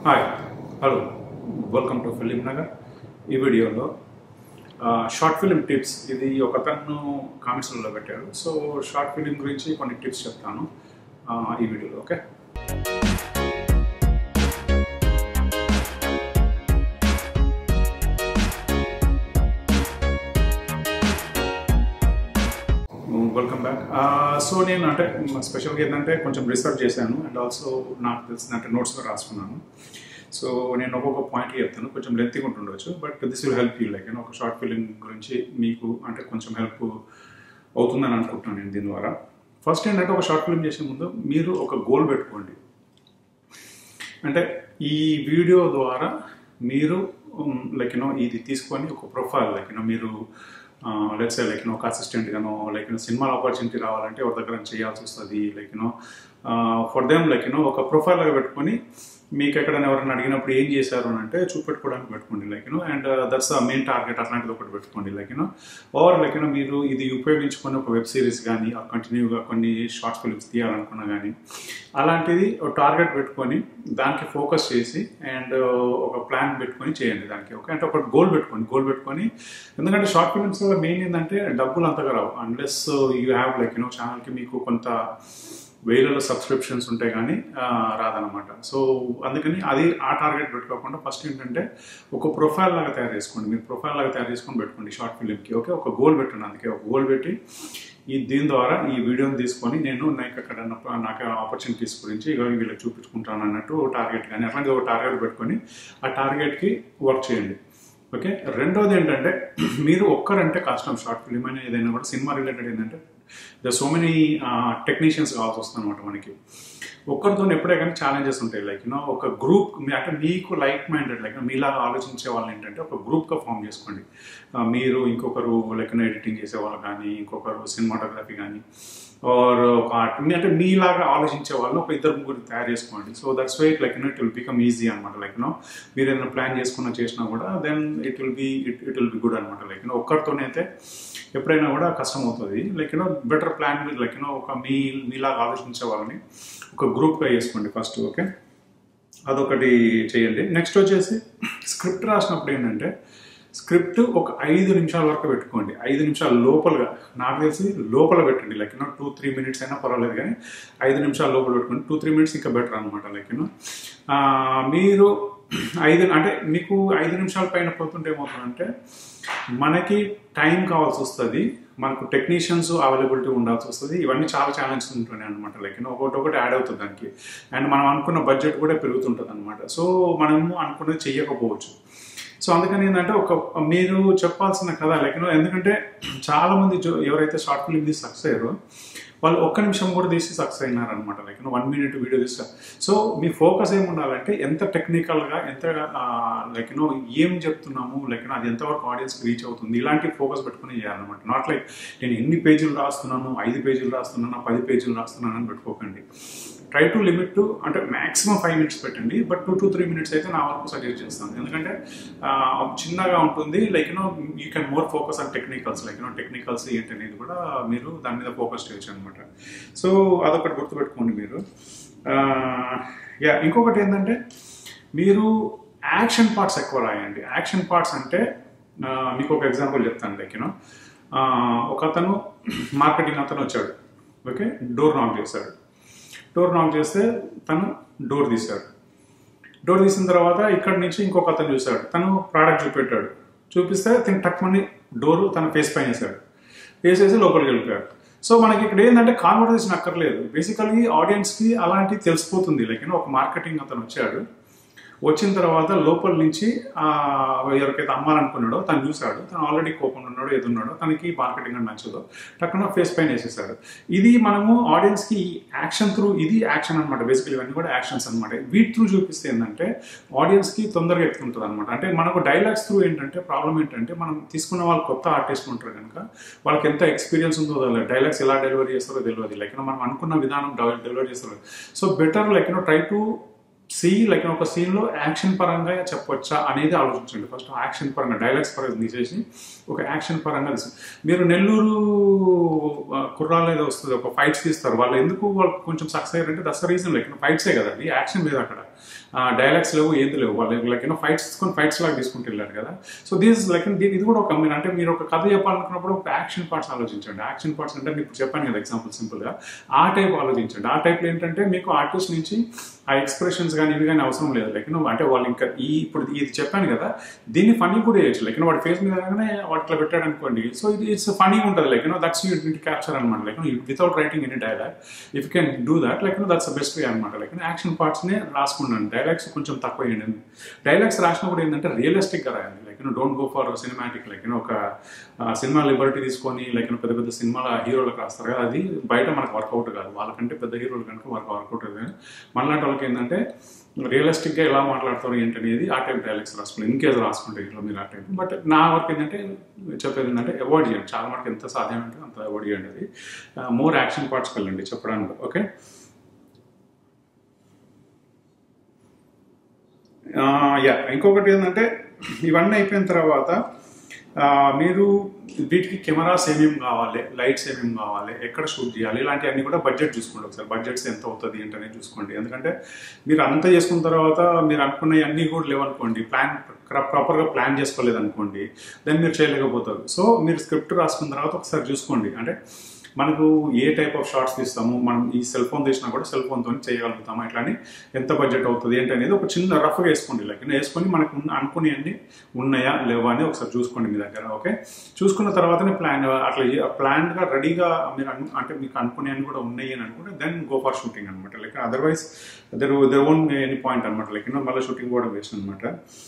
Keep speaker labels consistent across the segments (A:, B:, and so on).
A: hi hello welcome to film Nagar ఈ వీడియోలో short film tips ఇది ఒక అతను కామెంట్స్లో పెట్టాడు సో షార్ట్ ఫిలిం గురించి కొన్ని టిప్స్ చెప్తాను ఆ, ఈ వీడియోలో ఓకే వెల్కమ్ బ్యాక్ సో నేను అంటే స్పెషల్గా ఏంటంటే కొంచెం రీసెర్చ్ చేశాను అండ్ ఆల్సో నాకు తెలిసిన అంటే నోట్స్గా రాసుకున్నాను సో నేను ఒక్కొక్క పాయింట్ చెప్తాను కొంచెం లెంతీగా ఉంటుండొచ్చు but this will help you like నేను ఒక షార్ట్ ఫిలిం గురించి మీకు అంటే కొంచెం హెల్ప్ అవుతుందని అనుకుంటున్నాను నేను దీని ద్వారా ఫస్ట్ ఏంటంటే ఒక షార్ట్ ఫిలిం చేసే ముందు మీరు ఒక గోల్ పెట్టుకోండి అంటే ఈ వీడియో ద్వారా మీరు లైక్ యూనో ఇది తీసుకొని ఒక ప్రొఫైల్ లైక్ యూనో మీరు లెట్స్ లైక్ యూనో ఒక అసిస్టెంట్ గానో లైక్ యూనో సినిమా ఆపర్చునిటీ రావాలంటే ఎవరి దగ్గర చేయాల్సి వస్తుంది like you know for them like you know ఒక ప్రొఫైల్ లాగా పెట్టుకొని మీకు ఎక్కడైనా ఎవరైనా అడిగినప్పుడు ఏం చేశారు అని అంటే చూపెట్టుకోవడానికి పెట్టుకోండి like you know and that's main target అట్లాంటిది ఒకటి పెట్టుకోండి like you know or like you know మీరు ఇది ఉపయోగించుకొని ఒక వెబ్ సిరీస్ కానీ కంటిన్యూగా కొన్ని షార్ట్ ఫిల్మ్స్ తీయాలనుకున్నా కానీ అలాంటిది ఒక టార్గెట్ పెట్టుకొని దానికి ఫోకస్ చేసి అండ్ ఒక ప్లాన్ పెట్టుకొని చేయండి దానికి ఓకే అంటే ఒక గోల్ పెట్టుకోండి గోల్ పెట్టుకొని ఎందుకంటే షార్ట్ ఫిల్మ్స్ వల్ల మెయిన్ ఏంటంటే డబ్బులు అంతగా రావు unless you have like you know ఛానల్కి మీకు కొంత వేలలో సబ్స్క్రిప్షన్స్ ఉంటాయి కానీ ఆ, రాదనమాట సో అందుకని అది ఆ టార్గెట్ పెట్టుకోకుండా ఫస్ట్ ఏంటంటే ఒక ప్రొఫైల్ లాగా తయారు చేసుకోండి మీరు ప్రొఫైల్ లాగా తయారు చేసుకొని పెట్టుకోండి షార్ట్ ఫిలింకి ఓకే ఒక గోల్ పెట్టండి అందుకే ఒక గోల్ పెట్టి ఈ దీని ద్వారా ఈ వీడియోని తీసుకొని నేను నాకు అక్కడ నాకు ఆపర్చునిటీస్ గురించి ఇక వీళ్ళకి చూపించుకుంటాను అన్నట్టు టార్గెట్ కానీ అట్లాంటి ఒక టార్గెట్ పెట్టుకొని ఆ టార్గెట్కి వర్క్ చేయండి ఓకే రెండోది ఏంటంటే మీరు ఒక్కరంటే కష్టం షార్ట్ ఫిలిం అయినా ఏదైనా కూడా సినిమా రిలేటెడ్ ఏంటంటే ద సో మెనీ టెక్నీషియన్స్ కావాల్సి వస్తుంది అనమాట మనకి ఒక్కరితో ఎప్పుడే కానీ ఛాలెంజెస్ ఉంటాయి లైక్ యూనో ఒక గ్రూప్ అంటే మీకు లైక్ మైండెడ్ లైక్ మీలాగా ఆలోచించే వాళ్ళు ఏంటంటే ఒక గ్రూప్గా ఫామ్ చేసుకోండి ఆ, మీరు ఇంకొకరు లైక్ ఎడిటింగ్ చేసే వాళ్ళు కానీ ఇంకొకరు సినిమాటోగ్రఫీ కానీ ఆర్ ఒక art- మీ- అంటే మీలాగా ఆలోచించే వాళ్ళు ఒక ఇద్దరు ముగ్గురు తయారు చేసుకోండి so that's why like you know it will become easy అనమాట లైక్ యూనో మీరు ఏదైనా ప్లాన్ చేసుకున్న చేసినా కూడా then it will be it it will be good అనమాట లైక్ యూనో ఒక్కరితోనైతే ఎప్పుడైనా కూడా కష్టం అవుతుంది like you know better plan like you know ఒక మీ మీలాగా ఆలోచించే వాళ్ళని ఒక గ్రూప్గా చేసుకోండి ఫస్ట్ ఓకే అదొకటి చేయండి నెక్స్ట్ వచ్చేసి స్క్రిప్ట్ రాసినప్పుడు ఏంటంటే స్క్రిప్ట్ ఒక ఐదు నిమిషాల వరకు పెట్టుకోండి ఐదు నిమిషాల లోపలగా నాకు తెలిసి లోపల పెట్టండి like you know two three minutes అయినా పర్వాలేదు కానీ ఐదు నిమిషాల లోపల పెట్టుకోండి టూ త్రీ మినిట్స్ ఇంకా బెటర్ అనమాట లైక్ యూనో మీరు ఐదు అంటే మీకు ఐదు నిమిషాల పైన పోతుంటే ఏమవుతుందంటే మనకి టైం కావాల్సి వస్తుంది మనకు టెక్నీషియన్స్ అవైలబిలిటీ ఉండాల్సి వస్తుంది ఇవన్నీ చాలా ఛాలెంజెస్ ఉంటున్నాయి అనమాట లైక్ ఒకటి ఒకటి యాడ్ అవుతుంది దానికి అండ్ మనం అనుకున్న బడ్జెట్ కూడా పెరుగుతుంటుంది అనమాట సో మనము అనుకున్నది చెయ్యకపోవచ్చు సో అందుకని ఏంటంటే ఒక మీరు చెప్పాల్సిన కథ లైక్ ఎందుకంటే చాలా మంది జో- ఎవరైతే షార్ట్ ఫిల్మ్ తీసి సక్సెస్ అయ్యారో వాళ్ళు ఒక్క నిమిషం కూడా తీసి సక్సెస్ అయినారనమాట లైక్ వన్ మినిట్ వీడియో తీస్తారు సో మీ ఫోకస్ ఏమి ఉండాలంటే ఎంత టెక్నికల్గా ఎంత లైక్ నో ఏం చెప్తున్నాము లైక్ అది ఎంతవరకు ఆడియన్స్కి రీచ్ అవుతుంది ఇలాంటి ఫోకస్ పెట్టుకుని చేయాలన్నమాట నాట్ లైక్ నేను ఎన్ని పేజీలు రాస్తున్నాను ఐదు పేజీలు రాస్తున్నాను పది పేజీలు రాస్తున్నాను అని పెట్టుకోకండి ట్రై టు లిమిట్ టు అంటే మాక్సిమం ఫైవ్ మినిట్స్ పెట్టండి but two to three minutes అయితే నా వరకు సజెస్ట్ చేస్తాను ఎందుకంటే ఆ, చిన్నగా ఉంటుంది like you know you can more focus on technicals like you know technicals ఏంటి అనేది కూడా మీరు దాని మీద ఫోకస్ చేయొచ్చు అనమాట సో అదొకటి గుర్తుపెట్టుకోండి మీరు యా ఇంకొకటి ఏంటంటే మీరు యాక్షన్ పార్ట్స్ ఎక్కువ రాయండి యాక్షన్ పార్ట్స్ అంటే ఆ, మీకు ఒక ఎగ్జాంపుల్ చెప్తాను లైక్ యూనో ఒక అతను మార్కెటింగ్ అతను వచ్చాడు ఓకే డోర్ నాక్ చేశాడు డోర్ నాక్ చేస్తే తను డోర్ తీశాడు డోర్ తీసిన తర్వాత ఇక్కడ నుంచి ఇంకొక అతను చూశాడు తను ప్రోడక్ట్ చూపెట్టాడు చూపిస్తే తను టక్మని డోర్ తన ఫేస్ పైన వేసాడు వేసేసి లోపలికి వెళ్ళిపోయాడు సో మనకి ఇక్కడ ఏంటంటే కాన్వర్సేషన్ అక్కర్లేదు బేసికల్గా ఆడియన్స్కి అలాంటివి తెలిసిపోతుంది లైక్ ఒక మార్కెటింగ్ అతను వచ్చాడు వచ్చిన తర్వాత లోపల నుంచి ఆ, ఎవరికైతే అమ్మాలనుకున్నాడో తను చూశాడు తను ఆల్రెడీ కోపం ఉన్నాడో ఏది ఉన్నాడో తనకి మార్కెటింగ్ అని నచ్చదో టక్కున ఫేస్ పైన వేసేసాడు ఇది మనము ఆడియన్స్కి యాక్షన్ త్రూ ఇది యాక్షన్ అనమాట బేసికలీ ఇవన్నీ కూడా యాక్షన్స్ అనమాట వీటి త్రూ చూపిస్తే ఏంటంటే ఆడియన్స్కి తొందరగా ఎక్కుంటుంది అనమాట అంటే మనకు డైలాగ్స్ త్రూ ఏంటంటే ప్రాబ్లం ఏంటంటే మనం తీసుకున్న వాళ్ళు కొత్త ఆర్టిస్ట్ ఉంటారు కనుక వాళ్ళకి ఎంత ఎక్స్పీరియన్స్ ఉందో తెలియదు డైలాగ్స్ ఎలా డెలివరీ చేస్తారో తెలియదు లైక్ మనం అనుకున్న విధానం డెలివరీ చేస్తారో so better like you know try to see like ఒక సీన్లో యాక్షన్ పరంగా చెప్పొచ్చా అనేది ఆలోచించండి ఫస్ట్ యాక్షన్ పరంగా డైలాగ్స్ పరంగా తీసేసి ఒక యాక్షన్ పరంగా తీసి మీరు నెల్లూరు ఆ, కుర్రాలు ఏదో వస్తుంది ఒక ఫైట్స్ తీస్తారు వాళ్ళు ఎందుకు వాళ్ళు కొంచెం సక్సెస్ అయ్యారంటే దట్స్ రీజన్ లైక్ ఫైట్సే కదండి యాక్షన్ లేదు అక్కడ డైలాగ్స్ లేవు ఏది లేవు వాళ్ళు లైక్ యూనో ఫైట్స్ తీసుకొని ఫైట్స్ లాగా తీసుకుంటూ వెళ్ళారు కదా సో దీస్ లైక్ దీని ఇది కూడా ఒక మీరు అంటే మీరు ఒక కథ చెప్పాలనుకున్నప్పుడు ఒక యాక్షన్ పార్ట్స్ ఆలోచించండి యాక్షన్ పార్ట్స్ అంటే నేను ఇప్పుడు చెప్పాను కదా ఎగ్జాంపుల్ సింపుల్గా ఆ టైప్ ఆలోచించండి ఆ టైప్లో ఏంటంటే మీకు ఆర్టిస్ట్ నుంచి ఆ ఎక్స్ప్రెషన్స్ కానీ ఇవి కానీ అవసరం లేదు లైక్ నువ్వు అంటే వాళ్ళు ఇంకా ఈ ఇప్పుడు ఇది చెప్పాను కదా దీన్ని ఫనీ కూడా చేయొచ్చు లైక్ వాడి ఫేస్ మీద రాగానే వాటిలో పెట్టాడు అనుకోండి సో ఇది ఇట్స్ ఫనీ ఉంటుంది like no that's you capture అనమాట like without writing any dialogue if you can do that like no that's best way అనమాట లైక్ యాక్షన్ పార్ట్స్నే రాసుకున్నాను డైలాగ్స్ కొంచెం తక్కువ వేయండి డైలాగ్స్ రాసినప్పుడు ఏంటంటే రియలిస్టిక్గా రాయండి like no don't go for cinematic like ఒక సినిమా లిబర్టీ తీసుకొని లైక్ పెద్ద పెద్ద సినిమాల హీరోలకు రాస్తారు కదా అది బయట మనకు వర్కౌట్ కాదు వాళ్ళకంటే పెద్ద హీరోలు కనుక వర్క్ వర్కౌట్ అవుతుంది మనలాంటి వాళ్ళకి ఏంటంటే రియలిస్టిక్గా ఎలా మాట్లాడతారు ఏంటి అనేది ఆ టైప్ డైలాగ్స్ రాసుకుంటారు ఇన్ కేసు రాసుకుంటే ఇట్లా మీరు ఆ టైప్ బట్ నా వర్క్ ఏంటంటే చెప్పేది ఏంటంటే అవాయిడ్ చేయండి చాలా మటుకు ఎంత సాధ్యమంటే అంత అవాయిడ్ చేయండి అది మోర్ యాక్షన్ పార్ట్స్కి వెళ్ళండి చెప్పడానికి ఓకే యా ఇంకొకటి ఏంటంటే ఇవన్నీ అయిపోయిన తర్వాత మీరు వీటికి కెమెరాస్ ఏమేమి కావాలి లైట్స్ ఏమేమి కావాలి ఎక్కడ షూట్ చేయాలి ఇలాంటివన్నీ కూడా బడ్జెట్ చూసుకోండి ఒకసారి బడ్జెట్స్ ఎంత అవుతుంది ఏంటనేది చూసుకోండి ఎందుకంటే మీరు అంతా చేసుకున్న తర్వాత మీరు అనుకున్నవి అన్నీ కూడా లేవనుకోండి ప్లాన్ ప్రాపర్గా ప్లాన్ చేసుకోలేదు అనుకోండి దాన్ని మీరు చేయలేకపోతారు సో మీరు స్క్రిప్ట్ రాసుకున్న తర్వాత ఒకసారి చూసుకోండి అంటే మనకు ఏ టైప్ ఆఫ్ షార్ట్స్ తీస్తాము మనం ఈ సెల్ ఫోన్ తీసినా కూడా సెల్ ఫోన్తో చేయగలుగుతాము ఇట్లా అని ఎంత బడ్జెట్ అవుతుంది ఏంటి అనేది ఒక చిన్న రఫ్గా వేసుకోండి లైక్ వేసుకొని మనకు అనుకునే అన్ని ఉన్నాయా లేవా అని ఒకసారి చూసుకోండి మీ దగ్గర ఓకే చూసుకున్న తర్వాతనే ప్లాన్ అట్లా ప్లాన్గా రెడీగా మీరు అంటే మీకు అనుకునే అన్ని కూడా ఉన్నాయి అని అనుకుంటే దెన్ గో ఫర్ షూటింగ్ అనమాట like otherwise there there own any point అనమాట లైక్ మళ్ళీ షూటింగ్ కూడా వేస్ట్ అనమాట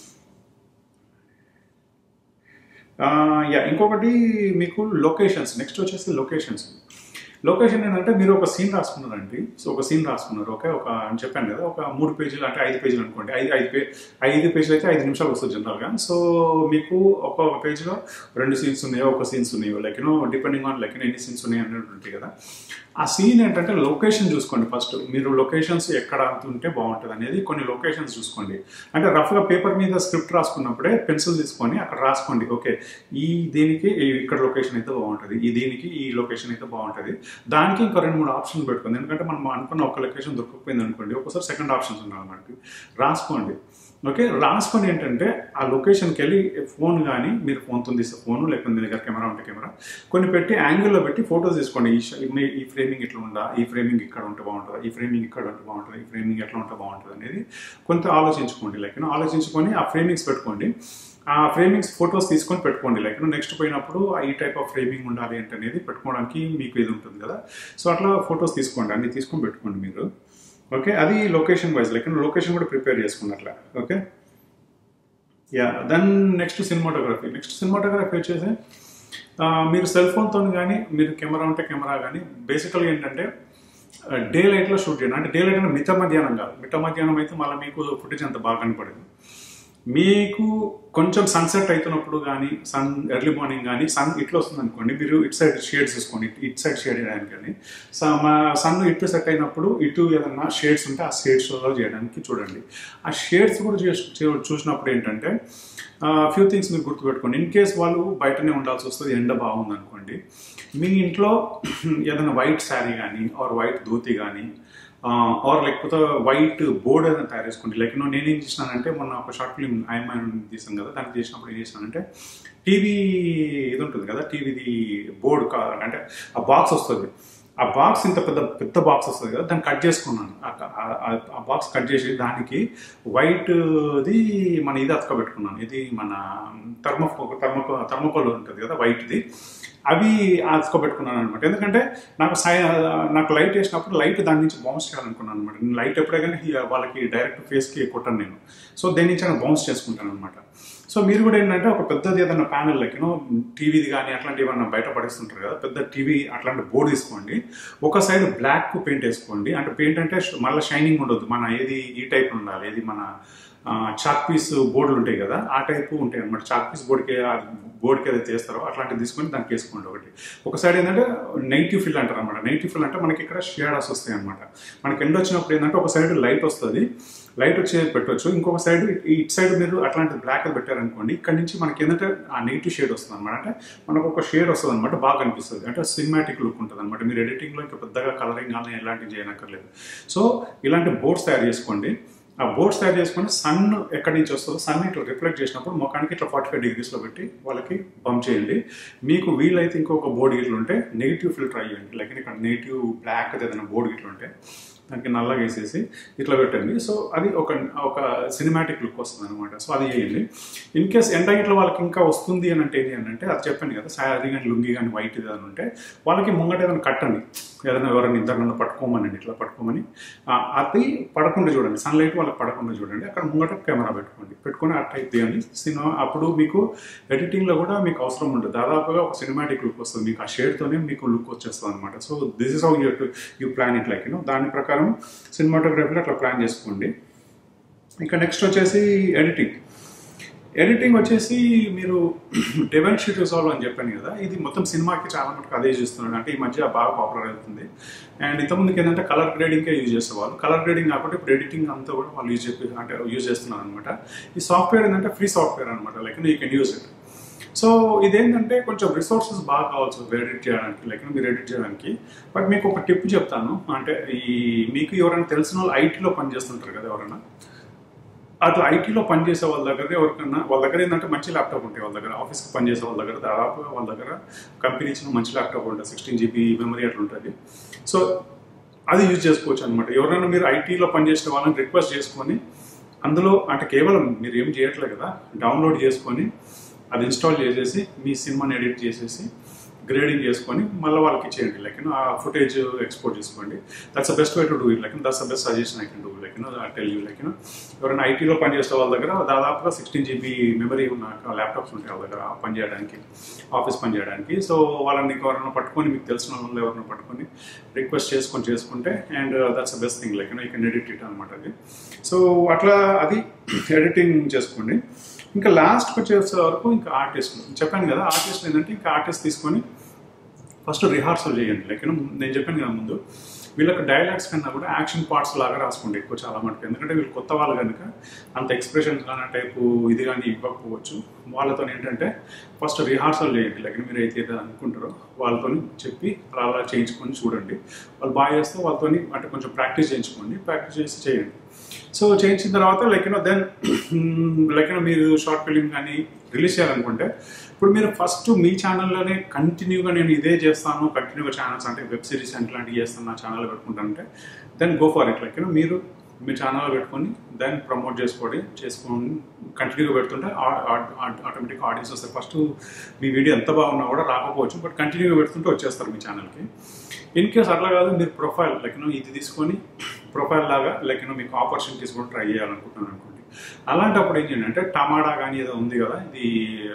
A: యా ఇంకొకటి మీకు లొకేషన్స్ నెక్స్ట్ వచ్చేసి లొకేషన్స్ లొకేషన్ ఏంటంటే మీరు ఒక సీన్ రాసుకున్నారండి సో ఒక సీన్ రాసుకున్నారు ఓకే ఒక అని చెప్పాను కదా ఒక మూడు పేజీలు అంటే ఐదు పేజీలు అనుకోండి ఐదు ఐదు పే ఐదు పేజీలు అయితే ఐదు నిమిషాలు వస్తుంది జనరల్గా సో మీకు ఒక్కొక్క పేజ్లో రెండు సీన్స్ ఉన్నాయో ఒక సీన్స్ ఉన్నాయో like you know depending on like ఎన్ని సీన్స్ ఉన్నాయి అన్నట్టు ఉంటాయి కదా ఆ సీన్ ఏంటంటే లొకేషన్ చూసుకోండి ఫస్ట్ మీరు లొకేషన్స్ ఎక్కడ ఉంటే బాగుంటుంది అనేది కొన్ని లొకేషన్స్ చూసుకోండి అంటే రఫ్గా పేపర్ మీద స్క్రిప్ట్ రాసుకున్నప్పుడే పెన్సిల్ తీసుకొని అక్కడ రాసుకోండి ఓకే ఈ దీనికి ఇక్కడ లొకేషన్ అయితే బాగుంటుంది ఈ దీనికి ఈ లొకేషన్ అయితే బాగుంటుంది దానికి ఇంకా రెండు మూడు ఆప్షన్స్ పెట్టుకోండి ఎందుకంటే మనం అనుకున్న ఒక లొకేషన్ దొరకకపోయింది అనుకోండి ఒక్కోసారి సెకండ్ ఆప్షన్స్ ఉండాలి మనకి రాసుకోండి ఓకే రాసుకొని ఏంటంటే ఆ లొకేషన్కి వెళ్ళి ఫోన్ కానీ మీరు ఫోన్తో తీస్తే ఫోన్ లేకపోతే మీ దగ్గర కెమెరా ఉంటే కెమెరా కొన్ని పెట్టి యాంగిల్లో పెట్టి ఫొటోస్ తీసుకోండి ఈ ఈ ఫ్రేమింగ్ ఇట్లా ఉందా ఈ ఫ్రేమింగ్ ఇక్కడ ఉంటే బాగుంటుందా ఈ ఫ్రేమింగ్ ఇక్కడ ఉంటే బాగుంటుంది ఈ ఫ్రేమింగ్ ఎట్లా ఉంటే బాగుంటుంది అనేది కొంత ఆలోచించుకోండి లైక్ ఆలోచించుకొని ఆ ఫ్రేమింగ్స్ పెట్టుకోండి ఆ ఫ్రేమింగ్స్ ఫొటోస్ తీసుకొని పెట్టుకోండి లైక్ నెక్స్ట్ పోయినప్పుడు ఈ టైప్ ఆఫ్ ఫ్రేమింగ్ ఉండాలి ఏంటి అనేది పెట్టుకోవడానికి మీకు ఇది ఉంటుంది కదా సో అట్లా ఫొటోస్ తీసుకోండి అన్ని తీసుకొని పెట్టుకోండి మీరు ఓకే అది లొకేషన్ వైజ్ లైక్ లొకేషన్ కూడా ప్రిపేర్ చేసుకున్నట్ల okay yeah then next cinematography next cinematography వచ్చేసి మీరు సెల్ ఫోన్తో కానీ మీరు కెమెరా ఉంటే కెమెరా కానీ బేసికల్గా ఏంటంటే డే లైట్లో షూట్ చేయండి అంటే డే లైట్ అంటే మిట్ట మధ్యాహ్నం కాదు మిట్ట మధ్యాహ్నం అయితే మళ్ళీ మీకు ఫుటేజ్ అంత బాగా కనపడదు మీకు కొంచెం సన్సెట్ అవుతున్నప్పుడు కానీ సన్ ఎర్లీ మార్నింగ్ కానీ సన్ ఇట్లా వస్తుంది అనుకోండి మీరు ఇట్ సైడ్ షేడ్స్ తీసుకోండి ఇట్ సైడ్ షేడ్ చేయడానికి కానీ మా సన్ ఇటు సెట్ అయినప్పుడు ఇటు ఏదన్నా షేడ్స్ ఉంటే ఆ షేడ్స్లో చేయడానికి చూడండి ఆ షేడ్స్ కూడా చూసినప్పుడు ఏంటంటే ఫ్యూ థింగ్స్ మీరు గుర్తుపెట్టుకోండి ఇన్ కేస్ వాళ్ళు బయటనే ఉండాల్సి వస్తుంది ఎండ బాగుంది అనుకోండి మీ ఇంట్లో ఏదైనా వైట్ శారీ కానీ ఆర్ వైట్ ధోతి కానీ ఆర్ లేకపోతే వైట్ బోర్డ్ అనేది తయారు చేసుకోండి లైక్ నేను ఏం చేసినానంటే మొన్న ఒక షార్ట్ ఫిల్మ్ ఐఎంఐ తీసాను కదా దానికి చేసినప్పుడు ఏం చేసినానంటే టీవీ ఇది ఉంటుంది కదా టీవీది బోర్డు కావాలి అంటే ఆ బాక్స్ వస్తుంది ఆ బాక్స్ ఇంత పెద్ద పెద్ద బాక్స్ వస్తుంది కదా దాన్ని కట్ చేసుకున్నాను ఆ బాక్స్ కట్ చేసి దానికి వైట్ది మన ఇది అతకబెట్టుకున్నాను ఇది మన థర్మో థర్మకో థర్మకోల్ ఉంటుంది కదా వైట్ది అవి అతకబెట్టుకున్నాను అనమాట ఎందుకంటే నాకు సై నాకు లైట్ వేసినప్పుడు లైట్ దాని నుంచి బౌన్స్ చేయాలనుకున్నాను అనమాట నేను లైట్ ఎప్పుడే కానీ వాళ్ళకి డైరెక్ట్ ఫేస్కి కొట్టాను నేను సో దేని నుంచి నేను బౌన్స్ చేసుకుంటాను అనమాట సో మీరు కూడా ఏంటంటే ఒక పెద్దది ఏదైనా ప్యానల్ లెక్కనో టీవీది కానీ అట్లాంటివి ఏమన్నా బయట పడేస్తుంటారు కదా పెద్ద టీవీ అట్లాంటి బోర్డు తీసుకోండి ఒక సైడ్ బ్లాక్ పెయింట్ వేసుకోండి అంటే పెయింట్ అంటే మళ్ళీ షైనింగ్ ఉండదు మన ఏది ఈ టైప్ ఉండాలి ఏది మన చాక్ పీస్ బోర్డులు ఉంటాయి కదా ఆ టైపు ఉంటాయి అనమాట చాక్ పీస్ బోర్డుకి బోర్డుకి ఏదైతే చేస్తారో అట్లాంటివి తీసుకొని దానికి వేసుకోండి ఒకటి ఒక సైడ్ ఏంటంటే నెగిటివ్ ఫిల్ అంటారు అనమాట నెగిటివ్ ఫిల్ అంటే మనకి ఇక్కడ షేడర్స్ వస్తాయి అనమాట మనకి ఎండ్ వచ్చినప్పుడు ఏంటంటే ఒక సైడ్ లైట్ వస్తుంది లైట్ వచ్చే పెట్టవచ్చు ఇంకొక సైడ్ ఇటు సైడ్ మీరు అట్లాంటి బ్లాక్ పెట్టారనుకోండి ఇక్కడ నుంచి మనకి ఏంటంటే ఆ నెగిటివ్ షేడ్ వస్తుంది అనమాట అంటే మనకు ఒక షేడ్ వస్తుంది అనమాట బాగా అనిపిస్తుంది అంటే సినిమాటిక్ లుక్ ఉంటుంది అనమాట మీరు ఎడిటింగ్లో ఇంకా పెద్దగా కలరింగ్ కానీ ఎలాంటివి చేయనక్కర్లేదు సో ఇలాంటి బోర్డ్స్ తయారు చేసుకోండి ఆ బోర్డ్స్ తయారు చేసుకొని సన్ ఎక్కడి నుంచి వస్తుందో సన్ ఇట్లా రిఫ్లెక్ట్ చేసినప్పుడు ముఖానికి ఇట్లా ఫార్టీ ఫైవ్ డిగ్రీస్లో పెట్టి వాళ్ళకి పంప్ చేయండి మీకు వీలైతే ఇంకొక బోర్డు గిట్లు ఉంటే నెగిటివ్ ఫిల్టర్ అయ్యండి లైక్ ఇక్కడ నెగిటివ్ బ్లాక్ ఏదైనా బోర్డు గిట్లు ఉంటే దానికి నల్లగా వేసేసి ఇట్లా పెట్టండి సో అది ఒక ఒక సినిమాటిక్ లుక్ వస్తుంది అనమాట సో అది చేయండి ఇన్ కేస్ ఎండ ఇట్లా వాళ్ళకి ఇంకా వస్తుంది అని అంటే ఏంటి అని అంటే అది చెప్పండి కదా శారీ కానీ లుంగి కానీ వైట్ ఏదైనా ఉంటే వాళ్ళకి ముంగట ఏదైనా కట్టండి ఏదైనా ఎవరైనా ఇద్దరు పట్టుకోమనండి ఇట్లా పట్టుకోమని ఆ, అది పడకుండా చూడండి సన్లైట్ వాళ్ళకి పడకుండా చూడండి అక్కడ ముంగట కెమెరా పెట్టుకోండి పెట్టుకొని ఆ టైప్ తీయండి సినిమా అప్పుడు మీకు ఎడిటింగ్లో కూడా మీకు అవసరం ఉండదు దాదాపుగా ఒక సినిమాటిక్ లుక్ వస్తుంది మీకు ఆ షేడ్తోనే మీకు లుక్ వచ్చేస్తుంది అనమాట so this is how you you plan it like you know దాని ప్రకారం సినిమాటోగ్రఫీలో అట్లా ప్లాన్ చేసుకోండి ఇంకా నెక్స్ట్ వచ్చేసి ఎడిటింగ్ ఎడిటింగ్ వచ్చేసి మీరు డెవెన్ షీట్ రిజాల్వ్ అని చెప్పాను కదా ఇది మొత్తం సినిమాకి చాలా మటుకు అదే చూస్తున్నాడు అంటే ఈ మధ్య బాగా పాపులర్ అవుతుంది అండ్ ఇంతకుముందుకి ఏంటంటే కలర్ గ్రేడింగ్కే యూజ్ చేసేవాళ్ళు కలర్ గ్రేడింగ్ కాకుండా ఇప్పుడు ఎడిటింగ్ అంతా కూడా వాళ్ళు యూజ్ చెప్పి అంటే యూజ్ చేస్తున్నారు అనమాట ఈ సాఫ్ట్వేర్ ఏంటంటే ఫ్రీ సాఫ్ట్వేర్ అనమాట like you can use it so ఇదేంటంటే కొంచెం రిసోర్సెస్ బాగా కావచ్చు ఎడిట్ చేయడానికి లైక్ మీరు ఎడిట్ చేయడానికి బట్ మీకు ఒక టిప్ చెప్తాను అంటే ఈ మీకు ఎవరైనా తెలిసిన వాళ్ళు ఐటీలో పనిచేస్తుంటారు కదా ఎవరైనా అట్లా ఐటీలో పనిచేసే వాళ్ళ దగ్గర ఎవరికన్నా వాళ్ళ దగ్గర ఏంటంటే మంచి ల్యాప్టాప్ ఉంటాయి వాళ్ళ దగ్గర ఆఫీస్కి పనిచేసే వాళ్ళ దగ్గర దాదాపుగా వాళ్ళ దగ్గర కంపెనీ ఇచ్చిన మంచి ల్యాప్టాప్ ఉంటుంది సిక్స్టీన్ జీబీ మెమరీ అట్లా ఉంటుంది సో అది యూజ్ చేసుకోవచ్చు అనమాట ఎవరైనా మీరు ఐటీలో పనిచేసే వాళ్ళని రిక్వెస్ట్ చేసుకొని అందులో అంటే కేవలం మీరు ఏం చేయట్లేదు కదా డౌన్లోడ్ చేసుకొని అది ఇన్స్టాల్ చేసేసి మీ సినిమాని ఎడిట్ చేసేసి గ్రేడింగ్ చేసుకొని మళ్ళీ వాళ్ళకి ఇచ్చేయండి లైక్ ఆ ఫుటేజ్ ఎక్స్పోర్ట్ చేసుకోండి that's the best way to do it like that's the best suggestion I can do like tell you like ఎవరైనా ఐటీలో పనిచేసే వాళ్ళ దగ్గర దాదాపుగా సిక్స్టీన్ జీబీ మెమరీ ఉన్న ల్యాప్టాప్స్ ఉంటాయి వాళ్ళ దగ్గర పని చేయడానికి ఆఫీస్ పని చేయడానికి సో వాళ్ళని ఎవరైనా పట్టుకొని మీకు తెలిసిన వాళ్ళు ఎవరైనా పట్టుకొని రిక్వెస్ట్ చేసుకొని చేసుకుంటే and that's the best thing like you can edit it అనమాట అది సో అట్లా అది ఎడిటింగ్ చేసుకోండి ఇంకా లాస్ట్కి వచ్చేసే వరకు ఇంకా ఆర్టిస్ట్ చెప్పాను కదా ఆర్టిస్ట్ ఏంటంటే ఇంకా ఆర్టిస్ట్ తీసుకొని ఫస్ట్ రిహార్సల్ చేయండి లైక్ నేను చెప్పాను కదా ముందు వీళ్ళకి డైలాగ్స్ కన్నా కూడా యాక్షన్ పార్ట్స్ లాగా రాసుకోండి ఎక్కువ చాలా మటుకు ఎందుకంటే వీళ్ళు కొత్త వాళ్ళు కనుక అంత ఎక్స్ప్రెషన్స్ కానీ టైపు ఇది కానీ ఇవ్వకపోవచ్చు వాళ్ళతో ఏంటంటే ఫస్ట్ రిహార్సల్ చేయండి లైక్ మీరు అయితే ఏదో అనుకుంటారో వాళ్ళతో చెప్పి అలా అలా చేయించుకొని చూడండి వాళ్ళు బాగా చేస్తే వాళ్ళతో అంటే కొంచెం ప్రాక్టీస్ చేయించుకోండి ప్రాక్టీస్ చేసి చేయండి సో చేయించిన తర్వాత like you know then like you know మీరు షార్ట్ ఫిలిం కానీ రిలీజ్ చేయాలనుకుంటే ఇప్పుడు మీరు ఫస్ట్ మీ ఛానల్లోనే కంటిన్యూగా నేను ఇదే చేస్తాను కంటిన్యూగా ఛానల్స్ అంటే వెబ్ సిరీస్ అట్లాంటివి చేస్తాను నా ఛానల్ పెట్టుకుంటానంటే then go for it like you know మీరు మీ ఛానల్ పెట్టుకొని దెన్ ప్రమోట్ చేసుకోండి చేసుకొని కంటిన్యూగా పెడుతుంటే ఆటోమేటిక్ ఆడియన్స్ వస్తారు ఫస్ట్ మీ వీడియో ఎంత బాగున్నా కూడా రాకపోవచ్చు బట్ కంటిన్యూగా పెడుతుంటే వచ్చేస్తారు మీ ఛానల్కి ఇన్ కేస్ అట్లా కాదు మీరు ప్రొఫైల్ లైక్ యూనో ఇది తీసుకొని ప్రొఫైల్ లాగా లైక్ యూనో మీకు ఆపర్చునిటీస్ కూడా ట్రై చేయాలనుకుంటున్నాను అనుకోండి అలాంటప్పుడు ఏం చేయండి అంటే టమాటా కానీ ఏదో ఉంది కదా ఇది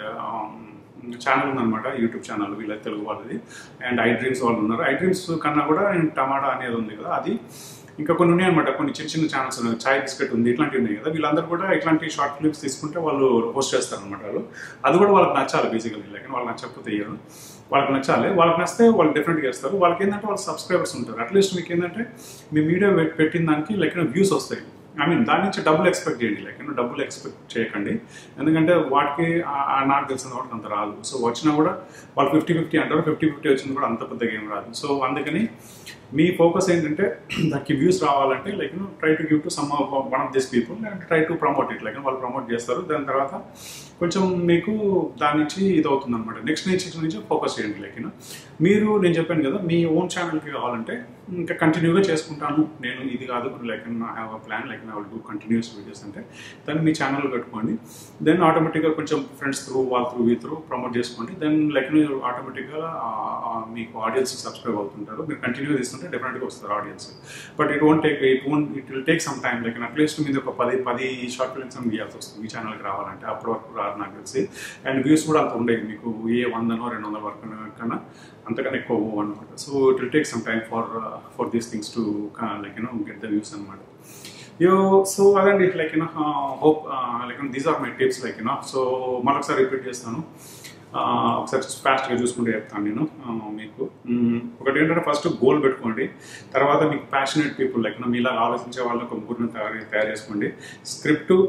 A: ఛానల్ ఉందన్నమాట యూట్యూబ్ ఛానల్ వీళ్ళ తెలుగు వాళ్ళది అండ్ ఐ డ్రీమ్స్ వాళ్ళు ఉన్నారు ఐ డ్రీమ్స్ కన్నా కూడా నేను టమాటా అనేది ఉంది కదా అది ఇంకా కొన్ని ఉన్నాయి అనమాట కొన్ని చిన్న చిన్న ఛానల్స్ ఉన్నాయి చాయ్ బిస్కెట్ ఉంది ఇట్లాంటివి ఉన్నాయి కదా వీళ్ళందరూ కూడా ఇట్లాంటి షార్ట్ ఫిలిమ్స్ తీసుకుంటే వాళ్ళు హోస్ట్ చేస్తారు అనమాట వాళ్ళు అది కూడా వాళ్ళకి నచ్చాలి బేసికలీ లేక వాళ్ళకి నచ్చకపోతే ఇయ్యరు వాళ్ళకి నచ్చాలి వాళ్ళకి నచ్చితే వాళ్ళు డెఫినెట్గా చేస్తారు వాళ్ళకి ఏంటంటే వాళ్ళ సబ్స్క్రైబర్స్ ఉంటారు అట్లీస్ట్ మీకు ఏంటంటే మీ వీడియో పెట్టిన దానికి లైక్ వ్యూస్ వస్తాయి ఐ మీన్ దాని నుంచి డబ్బులు ఎక్స్పెక్ట్ చేయండి లైక్ డబ్బులు ఎక్స్పెక్ట్ చేయకండి ఎందుకంటే వాటికి నాకు తెలిసిన వాటికి అంత రాదు సో వచ్చినా కూడా వాళ్ళు ఫిఫ్టీ ఫిఫ్టీ అంటారు ఫిఫ్టీ ఫిఫ్టీ వచ్చింది కూడా అంత పెద్దగా ఏం రాదు సో అందుకని మీ ఫోకస్ ఏంటంటే దానికి వ్యూస్ రావాలంటే like try to give to someone of this people and try to promote it like వాళ్ళు ప్రమోట్ చేస్తారు దాని తర్వాత కొంచెం మీకు దాని నుంచి ఇది అవుతుంది అనమాట నెక్స్ట్ నుంచి నుంచి ఫోకస్ చేయండి లైక్ మీరు నేను చెప్పాను కదా మీ ఓన్ ఛానల్కి కావాలంటే ఇంకా కంటిన్యూగా చేసుకుంటాను నేను ఇది కాదు like I have a plan like I will do continuous videos అంటే దాన్ని మీ ఛానల్ పెట్టుకోండి దెన్ ఆటోమేటిక్గా కొంచెం ఫ్రెండ్స్ త్రూ వాళ్ళ త్రూ వీ త్రూ ప్రమోట్ చేసుకోండి దెన్ లైక్ మీరు ఆటోమేటిక్గా మీకు ఆడియన్స్ సబ్స్క్రైబ్ అవుతుంటారు మీరు కంటిన్యూ తీసుకుంటే డెఫినెట్గా వస్తారు audience but it won't take it won't it will take some time like at least మీద ఒక పది పది షార్ట్ ఫిల్మ్స్ గీయాల్సి వస్తుంది మీ ఛానల్కి రావాలంటే అప్పటి వరకు రాదు నాకు తెలిసి అండ్ వ్యూస్ కూడా అంత ఉండేవి మీకు ఏ వందనో రెండు వందల వరకు కన్నా అంతకన్నా ఎక్కువ అనమాట so it will take some time for for these things to like you know get the views అనమాట యో సో అదండి like you know hope like these are my tips like you know so మరొకసారి రిపీట్ చేస్తాను ఒకసారి ఫాస్ట్గా చూసుకుంటే చెప్తాను నేను మీకు ఒకటి ఏంటంటే ఫస్ట్ గోల్ పెట్టుకోండి తర్వాత మీకు ప్యాషనేట్ పీపుల్ లైక్ మీలా ఆలోచించే వాళ్ళని ఒక ముగ్గురిని తయారు తయారు చేసుకోండి స్క్రిప్ట్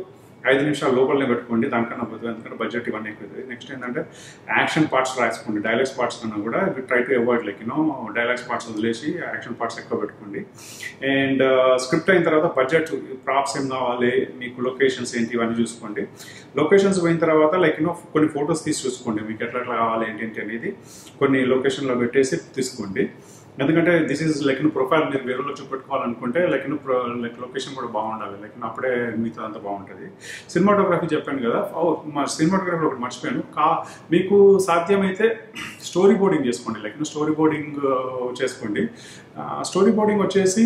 A: ఐదు నిమిషాల లోపలనే పెట్టుకోండి దానికన్నా బదులు ఎందుకంటే బడ్జెట్ ఇవన్నీ ఎక్కువ నెక్స్ట్ ఏంటంటే యాక్షన్ పార్ట్స్ రాసుకోండి డైలాగ్స్ పార్ట్స్ కన్నా కూడా try to avoid like you know dialogues parts వదిలేసి యాక్షన్ పార్ట్స్ ఎక్కువ పెట్టుకోండి అండ్ స్క్రిప్ట్ అయిన తర్వాత బడ్జెట్ ప్రాప్స్ ఏం కావాలి మీకు లొకేషన్స్ ఏంటి ఇవన్నీ చూసుకోండి లొకేషన్స్ పోయిన తర్వాత లైక్ యూనో కొన్ని ఫొటోస్ తీసి చూసుకోండి మీకు ఎట్లా ఎట్లా కావాలి ఏంటి ఏంటి అనేది కొన్ని లొకేషన్లో పెట్టేసి తీసుకోండి ఎందుకంటే దిస్ ఈజ్ లైక్ ప్రొఫైల్ మీరు వేరేలో చూపెట్టుకోవాలనుకుంటే లైక్ లైక్ లొకేషన్ కూడా బాగుండాలి లైక్ అప్పుడే మిగతా అంతా బాగుంటుంది సినిమాటోగ్రఫీ చెప్పాను కదా ఓ, మా సినిమాటోగ్రఫీ ఒకటి మర్చిపోయాను కా మీకు సాధ్యమైతే స్టోరీ బోర్డింగ్ చేసుకోండి లైక్ స్టోరీ బోర్డింగ్ చేసుకోండి స్టోరీ బోర్డింగ్ వచ్చేసి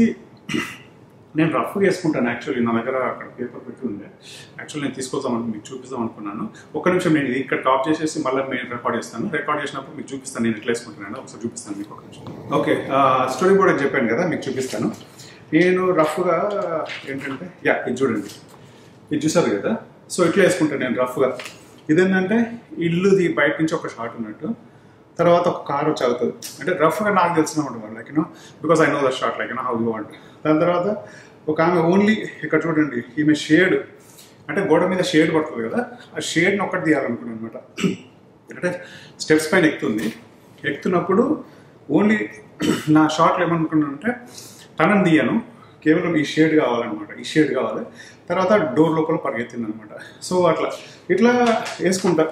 A: నేను రఫ్గా వేసుకుంటాను యాక్చువల్లీ నా దగ్గర అక్కడ పేపర్ పెట్టి ఉండే యాక్చువల్లీ నేను తీసుకొద్దామని మీకు చూపిద్దాం అనుకున్నాను ఒక్క నిమిషం నేను ఇది ఇక్కడ టాప్ చేసేసి మళ్ళీ నేను రికార్డ్ చేస్తాను రికార్డ్ చేసినప్పుడు మీకు చూపిస్తాను నేను ఎట్లా వేసుకుంటున్నాను ఒకసారి చూపిస్తాను మీకు ఒక నిమిషం ఓకే స్టోరీ బోర్డ్ అని చెప్పాను కదా మీకు చూపిస్తాను నేను రఫ్గా ఏంటంటే యా ఇది చూడండి ఇది చూసారు కదా సో ఇట్లా వేసుకుంటాను నేను రఫ్గా ఇదేంటంటే ఇల్లుది బయట నుంచి ఒక షాట్ ఉన్నట్టు తర్వాత ఒక కార్ వచ్చి అవుతుంది అంటే రఫ్గా నాకు తెలిసిన ఉంటుంది like you know because I know the short like you know how you want దాని తర్వాత ఒక ఆమె ఓన్లీ ఇక్కడ చూడండి ఈమె షేడ్ అంటే గోడ మీద షేడ్ పడుతుంది కదా ఆ షేడ్ని ఒక్కటి తీయాలనుకున్నాను అనమాట అంటే స్టెప్స్ పైన ఎక్కుతుంది ఎక్కుతున్నప్పుడు ఓన్లీ నా షార్ట్లు ఏమనుకున్నానంటే తనని తీయను కేవలం ఈ షేడ్ కావాలన్నమాట ఈ షేడ్ కావాలి తర్వాత డోర్ లోపల పరిగెత్తింది అనమాట సో అట్లా ఇట్లా వేసుకుంటా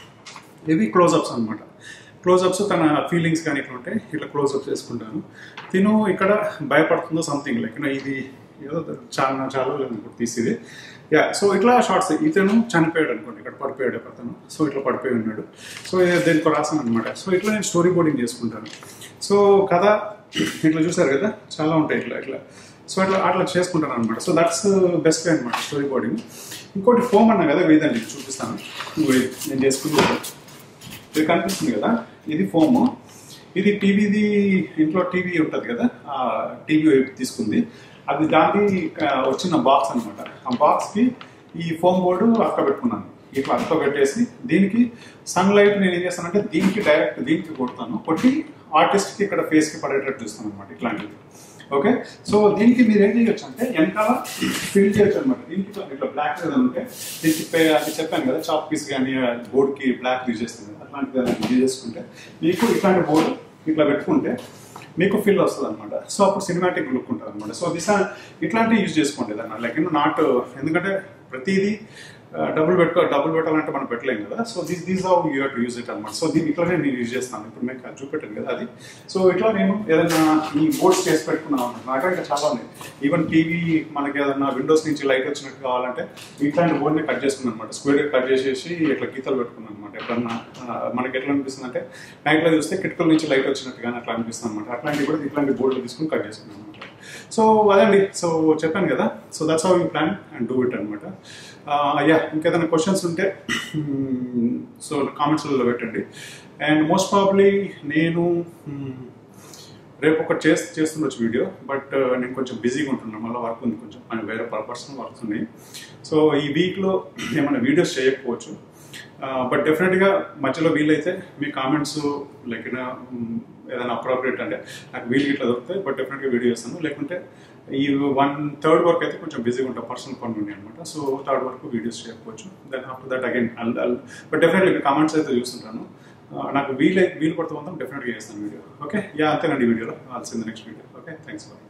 A: ఇవి క్లోజ్అప్స్ అనమాట క్లోజ్అప్స్ తన ఫీలింగ్స్ కానీ ఇట్లా ఉంటాయి ఇట్లా క్లోజ్అప్స్ చేసుకుంటాను తిను ఇక్కడ భయపడుతుందో సంథింగ్ లైక్ ఇది ఏదో చాలా చాలా ఇప్పుడు తీసేది యా సో ఇట్లా షార్ట్స్ ఇతను చనిపోయాడు అనుకోండి ఇక్కడ పడిపోయాడు ఒక అతను సో ఇట్లా పడిపోయి ఉన్నాడు సో ఇది దేనికో రాసాను అనమాట సో ఇట్లా నేను స్టోరీ బోర్డింగ్ చేసుకుంటాను సో కథ ఇట్లా చూసారు కదా చాలా ఉంటాయి ఇట్లా ఇట్లా సో అట్లా అట్లా చేసుకుంటాను అనమాట సో దట్స్ బెస్ట్ వే అనమాట స్టోరీ బోర్డింగ్ ఇంకోటి ఫోమ్ అన్నా కదా వేదండి చూపిస్తాను ఇదిగో ఇది నేను చేసుకుంటాను ఇది కనిపిస్తుంది కదా ఇది ఫోమ్ ఇది టీవీది ఇంట్లో టీవీ ఉంటుంది కదా ఆ టీవీ తీసుకుంది అది దానికి ఆ, వచ్చిన బాక్స్ అనమాట ఆ బాక్స్కి ఈ ఫోమ్ బోర్డు అక్క పెట్టుకున్నాను ఇట్లా అక్క పెట్టేసి దీనికి సన్ లైట్ నేను ఏం చేస్తానంటే దీనికి డైరెక్ట్ దీనికి కొడతాను కొట్టి ఆర్టిస్ట్కి ఇక్కడ ఫేస్కి పడేటట్టు చూస్తాను అనమాట ఇట్లాంటిది ఓకే సో దీనికి మీరు ఏం చేయొచ్చు అంటే వెనకాల ఫిల్ చేయొచ్చు అనమాట దీనికి ఇట్లా- ఇట్లా బ్లాక్ ఏదైనా ఉంటే దీనికి పే- అది చెప్పాను కదా చాప్ పీస్ కానీ బోర్డ్కి బ్లాక్ యూజ్ చేస్తుంది కదా అట్లాంటిది యూజ్ చేసుకుంటే మీకు ఇట్లాంటి బోర్డు ఇట్లా పెట్టుకుంటే మీకు ఫిల్ వస్తుంది అనమాట సో అప్పుడు సినిమాటిక్ లుక్ ఉంటుంది అనమాట సో దిశ ఇట్లాంటివి యూజ్ చేసుకోండి దాన్ని లైక్ నాట్ ఎందుకంటే ప్రతిదీ డబుల్ పెట్టుకో డబుల్ పెట్టాలంటే మనం పెట్టలేం కదా so this these how you to use it అనమాట సో దీన్ని ఇట్లానే నేను యూజ్ చేస్తాను ఇప్పుడు మీకు అది చూపెట్టాను కదా అది సో ఇట్లా నేను ఏదైనా ఈ బోర్డ్స్ చేసి పెట్టుకున్నాను అనమాట నా దగ్గర ఇంకా చాలా ఉన్నాయి ఈవెన్ టీవీ మనకి ఏదైనా విండోస్ నుంచి లైట్ వచ్చినట్టు కావాలంటే ఇట్లాంటి బోర్డ్ని కట్ చేసుకున్నాను అనమాట స్క్వేర్ కట్ చేసేసి ఇట్లా గీతలు పెట్టుకున్నాను అనమాట ఎప్పుడన్నా ఆ, మనకి ఎట్లా అనిపిస్తుంది అంటే నైట్లో చూస్తే కిటికల నుంచి లైట్ వచ్చినట్టు కానీ అట్లా అనిపిస్తుంది అనమాట అట్లాంటివి కూడా ఇట్లాంటి బోర్డులు తీసుకుని కట్ చేసుకున్నాను అనమాట సో అదండి సో చెప్పాను కదా so that's how you plan and do it అనమాట యా ఇంకేదైనా క్వశ్చన్స్ ఉంటే సో కామెంట్స్లలో పెట్టండి అండ్ మోస్ట్ ప్రాబ్లీ నేను hmm, రేపు ఒకటి చేసి చేస్తుండొచ్చు వీడియో బట్ నేను కొంచెం బిజీగా ఉంటున్నాను మళ్ళీ వర్క్ ఉంది కొంచెం మన వేరే పర్సనల్ వర్క్స్ ఉన్నాయి సో ఈ వీక్లో ఏమైనా వీడియోస్ చేయకపోవచ్చు బట్ డెఫినెట్గా మధ్యలో వీలైతే మీ కామెంట్స్ లైక్ ఏదైనా అప్రోప్రియేట్ అంటే నాకు వీలు ఇట్లా దొరుకుతాయి బట్ డెఫినెట్గా వీడియో చేస్తాను లేకుంటే ఈ వన్ థర్డ్ వర్క్ అయితే కొంచెం బిజీగా ఉంటాం పర్సనల్ పనులు ఉన్నాయి అనమాట సో థర్డ్ వర్క్ వీడియోస్ చేయకపోవచ్చు then after that again but definitely మీ కామెంట్స్ అయితే చూస్తుంటాను ఆ, నాకు వీలు వీలు పడుతూ ఉందాం డెఫినెట్గా చేస్తాను వీడియో ఓకే యా అంతేనండి వీడియోలో ఆల్సింది next video okay thanks for